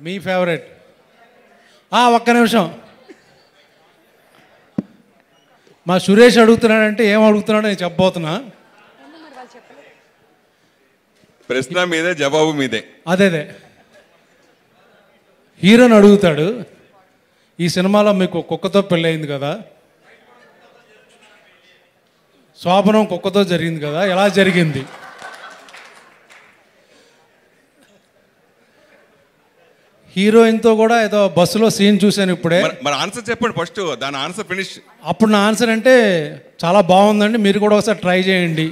మీ favourite ఆ, ఒక్క నిమిషం మా సురేష్ అడుగుతున్నాడంటే ఏం అడుగుతున్నాడో నేను చెప్పబోతున్నా ప్రశ్న మీదే జవాబు మీదే అదే అదే హీరోని అడుగుతాడు ఈ సినిమాలో మీకు కుక్కతో పెళ్ళయింది కదా శోభనం కుక్కతో జరిగింది కదా ఎలా జరిగింది హీరోయిన్తో కూడా ఏదో బస్సులో సీన్ చూశాను ఇప్పుడే మరి- మరి ఆన్సర్ చెప్పండి ఫస్ట్ దాని ఆన్సర్ ఫినిష్ అప్పుడు నా ఆన్సర్ అంటే చాలా బాగుందండి మీరు కూడా ఒకసారి ట్రై చేయండి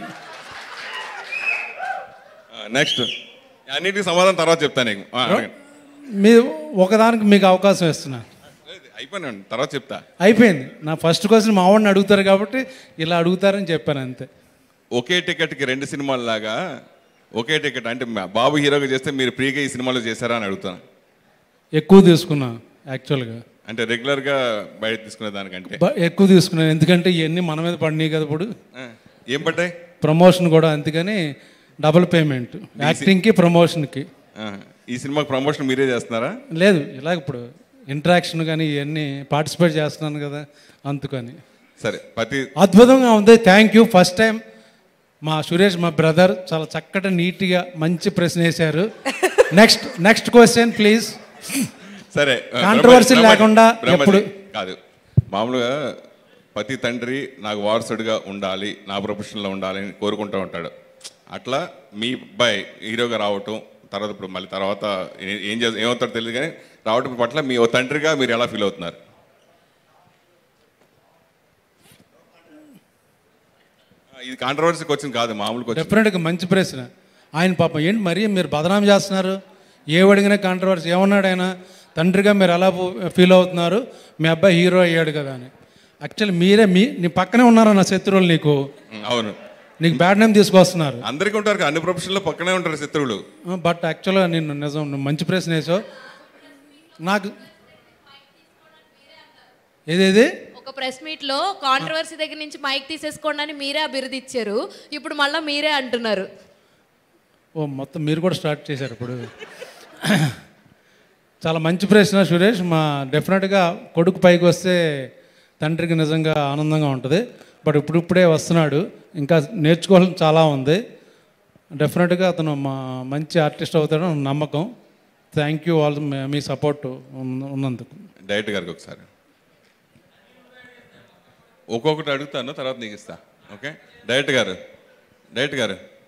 నెక్స్ట్ అన్నిటికీ సమాధానం తర్వాత చెప్తాను నీకు ఆ, అడగండి. మీ ఒకదానికి మీకు అవకాశం ఇస్తున్నా లేదు, అయిపోయినాను తర్వాత చెప్తా అయిపోయింది నా ఫస్ట్ క్వశ్చన్ మా వాడిని అడుగుతారు కాబట్టి ఇలా అడుగుతారని చెప్పాను అంతే ఒకే టికెట్కి రెండు సినిమాల లాగా ఒకే టికెట్ అంటే మా- బాబు హీరోగా చేస్తే మీరు ఫ్రీగా ఈ సినిమాలో చేశారా అని అడుగుతాను ఎక్కువ తీసుకున్నా యాక్చువల్గా అంటే రెగ్యులర్గా బయట తీసుకునే దానికంటే బ- ఎక్కువ తీసుకున్నాను ఎందుకంటే ఇవన్నీ మన మీద పడినాయి కదా ఇప్పుడు ఆ, ఏం పడ్డాయి ప్రమోషన్ కూడా అందుకని డబుల్ పేమెంట్ యాక్టింగ్కి ప్రమోషన్కి ఆ, ఈ సినిమాకి ప్రమోషన్ మీరే చేస్తున్నారా లేదు ఇలా ఇప్పుడు ఇంటరాక్షన్ కానీ ఇవన్నీ పార్టిసిపేట్ చేస్తున్నాను కదా అందుకని సరే ప్రతి అద్భుతంగా ఉంది థ్యాంక్ యూ ఫస్ట్ టైం మా సురేష్ మా బ్రదర్ చాలా చక్కటి నీట్గా మంచి ప్రశ్న వేశారు నెక్స్ట్ నెక్స్ట్ క్వశ్చన్ ప్లీజ్ సరే ఆ, Controversy బ్రహ్మజీ, లేకుండా బ్రహ్మజీ, ఎప్పుడు- కాదు మామూలుగా ప్రతి తండ్రి నాకు వారసుడిగా ఉండాలి నా ప్రొఫెషన్లో ఉండాలి అని కోరుకుంటూ ఉంటాడు అట్లా మీ అబ్బాయి హీరోగా రావటం తర్వాత ఇప్పుడు మళ్ళీ తర్వాత ఏ- ఏం చేస్తా ఏమవుతాడో తెలియదు కానీ రావటం పట్ల మీ ఓ తండ్రిగా మీరు ఎలా ఫీల్ అవుతున్నారు ఆ, ఇది కాంట్రవర్సీకి వచ్చింది కాదు మామూలుగా వచ్చింది డెఫినెట్గా మంచి ప్రశ్న ఆయన పాపం ఏంటి మరీ మీరు బదనాం చేస్తున్నారు ఏ అడిగినా కాంట్రవర్సీ ఏమన్నాడు ఆయన తండ్రిగా మీరు ఎలా ఫీల్ అవుతున్నారు మీ అబ్బాయి హీరో అయ్యాడు కదా అని యాక్చువల్లీ మీరే మీ నీ పక్కనే ఉన్నారా నా శత్రువులు నీకు ఉం, అవును నీకు బ్యాడ్ నేమ్ తీసుకొస్తున్నారు అందరికీ ఉంటారు కదా, అన్ని ప్రొఫెషన్లో పక్కనే ఉంటారు శత్రువులు బట్ యాక్చువల్గా నేను నిజం నువ్వు మంచి ప్రశ్న వేసావు నాకు ఏదేది ఒక ప్రెస్ మీట్ లో కాంట్రవర్సీ దగ్గర నుంచి మైక్ తీసేసుకోండి అని మీరే అభివృద్ధి ఇచ్చారు ఇప్పుడు మళ్ళీ మీరే అంటున్నారు ఓ మొత్తం మీరు కూడా స్టార్ట్ చేశారు ఇప్పుడు చాలా మంచి ప్రశ్న సురేష్ మా డెఫినెట్గా కొడుకు పైకి వస్తే తండ్రికి నిజంగా ఆనందంగా ఉంటుంది బట్ ఇప్పుడిప్పుడే వస్తున్నాడు ఇంకా నేర్చుకోవాలని చాలా ఉంది డెఫినెట్గా అతను మా మంచి ఆర్టిస్ట్ అవుతాడని నమ్మకం థ్యాంక్ యూ ఆల్ మీ సపోర్ట్ ఉన్నందుకు డైరెక్టర్ గారికి ఒకసారి ఒక్కొక్కటి అడుగుతాను తర్వాత నీకు ఇస్తా ఓకే డైరెక్టర్ గారు డైరెక్టర్ గారు